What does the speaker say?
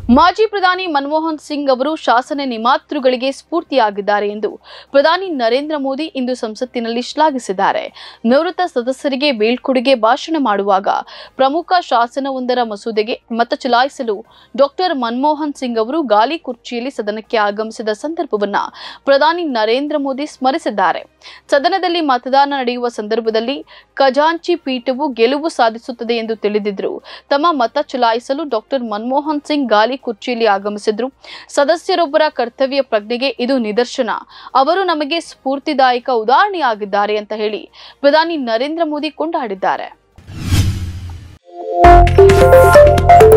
ಮಾಜಿ ಪ್ರಧಾನಿ ಮನಮೋಹನ್ ಸಿಂಗ್ ಅವರು ಶಾಸನ ನಿಮಾತೃಗಳಿಗೆ ಸ್ಫೂರ್ತಿಯಾಗಿದ್ದಾರೆ ಎಂದು ಪ್ರಧಾನಿ ನರೇಂದ್ರ ಮೋದಿ ಇಂದು ಸಂಸತ್ತಿನಲ್ಲಿ ಶ್ಲಾಘಿಸಿದ್ದಾರೆ ನಿವೃತ್ತ ಸದಸ್ಯರಿಗೆ ಬೀಳ್ಕೊಡುಗೆ ಭಾಷಣ ಮಾಡುವಾಗ ಪ್ರಮುಖ ಶಾಸನವೊಂದರ ಮಸೂದೆಗೆ ಮತ ಚಲಾಯಿಸಲು ಡಾಕ್ಟರ್ ಮನಮೋಹನ್ ಸಿಂಗ್ ಅವರು ಗಾಲಿ ಕುರ್ಚಿಯಲ್ಲಿ ಸದನಕ್ಕೆ ಆಗಮಿಸಿದ ಸಂದರ್ಭವನ್ನ ಪ್ರಧಾನಿ ನರೇಂದ್ರ ಮೋದಿ ಸ್ಮರಿಸಿದ್ದಾರೆ ಸದನದಲ್ಲಿ ಮತದಾನ ನಡೆಯುವ ಸಂದರ್ಭದಲ್ಲಿ ಖಜಾಂಚಿ ಪೀಠವು ಗೆಲುವು ಸಾಧಿಸುತ್ತದೆ ಎಂದು ತಿಳಿದಿದ್ರು ತಮ್ಮ ಮತ ಚಲಾಯಿಸಲು ಡಾಕ್ಟರ್ ಮನಮೋಹನ್ ಸಿಂಗ್ ಗಾಲಿ ಕುರ್ಚಿಯಲ್ಲಿ ಆಗಮಿಸಿದ್ರು ಸದಸ್ಯರೊಬ್ಬರ ಕರ್ತವ್ಯ ಪ್ರಜ್ಞೆಗೆ ಇದು ನಿದರ್ಶನ ಅವರು ನಮಗೆ ಸ್ಫೂರ್ತಿದಾಯಕ ಉದಾಹರಣೆಯಾಗಿದ್ದಾರೆ ಅಂತ ಹೇಳಿ ಪ್ರಧಾನಿ ನರೇಂದ್ರ ಮೋದಿ ಕೊಂಡಾಡಿದ್ದಾರೆ